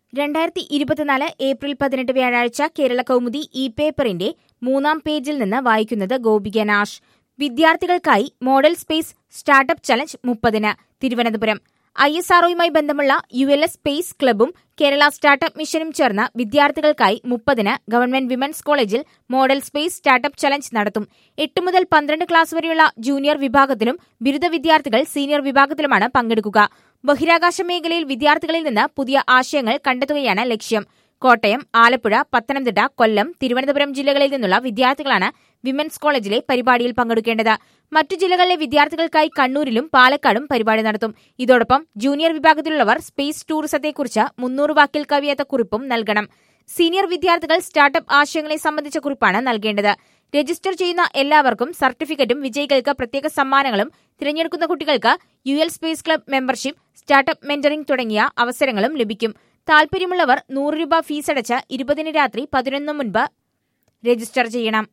രണ്ടായിരത്തി ഇരുപത്തിനാല് ഏപ്രിൽ പതിനെട്ട് വ്യാഴാഴ്ച കേരള കൗമുദി ഇ പേപ്പറിന്റെ മൂന്നാം പേജിൽ നിന്ന് വായിക്കുന്നത് ഗോപിക നാഷ് വിദ്യാർത്ഥികൾക്കായി മോഡൽ സ്പേസ് സ്റ്റാർട്ടപ്പ് ചലഞ്ച് മുപ്പതിന് തിരുവനന്തപുരം ഐ എസ് ആർഒയുമായി ബന്ധമുള്ള യു എൽ എസ് സ്പേസ് ക്ലബും കേരള സ്റ്റാർട്ടപ്പ് മിഷനും ചേർന്ന് വിദ്യാർത്ഥികൾക്കായി മുപ്പതിന് ഗവൺമെന്റ് വിമൻസ് കോളേജിൽ മോഡൽ സ്പേസ് സ്റ്റാർട്ടപ്പ് ചലഞ്ച് നടത്തും എട്ട് മുതൽ പന്ത്രണ്ട് ക്ലാസ് വരെയുള്ള ജൂനിയർ വിഭാഗത്തിലും ബിരുദ വിദ്യാർത്ഥികൾ സീനിയർ വിഭാഗത്തിലുമാണ് പങ്കെടുക്കുക ബഹിരാകാശ മേഖലയിൽ വിദ്യാർത്ഥികളിൽ നിന്ന് പുതിയ ആശയങ്ങൾ കണ്ടെത്തുകയാണ് ലക്ഷ്യം കോട്ടയം ആലപ്പുഴ പത്തനംതിട്ട കൊല്ലം തിരുവനന്തപുരം ജില്ലകളിൽ നിന്നുള്ള വിദ്യാർത്ഥികളാണ് വിമൻസ് കോളേജിലെ പരിപാടിയിൽ പങ്കെടുക്കേണ്ടത് മറ്റു ജില്ലകളിലെ വിദ്യാർത്ഥികൾക്കായി കണ്ണൂരിലും പാലക്കാടും പരിപാടി നടത്തും ഇതോടൊപ്പം ജൂനിയർ വിഭാഗത്തിലുള്ളവർ സ്പേസ് ടൂറിസത്തെക്കുറിച്ച് മുന്നൂറ് വാക്കിൽ കവിയാത്ത കുറിപ്പും നൽകണം സീനിയർ വിദ്യാർത്ഥികൾ സ്റ്റാർട്ടപ്പ് ആശയങ്ങളെ സംബന്ധിച്ച കുറിപ്പാണ് നൽകേണ്ടത് രജിസ്റ്റർ ചെയ്യുന്ന എല്ലാവർക്കും സർട്ടിഫിക്കറ്റും വിജയികൾക്ക് പ്രത്യേക സമ്മാനങ്ങളും തിരഞ്ഞെടുക്കുന്ന കുട്ടികൾക്ക് U L space club membership startup mentoring തുടങ്ങിയ അവസരങ്ങളും ലഭിക്കും താൽപര്യമുള്ളവർ നൂറ് രൂപ ഫീസടച്ച് ഇരുപതിന് രാത്രി പതിനൊന്ന് മുൻപ് രജിസ്റ്റർ ചെയ്യണം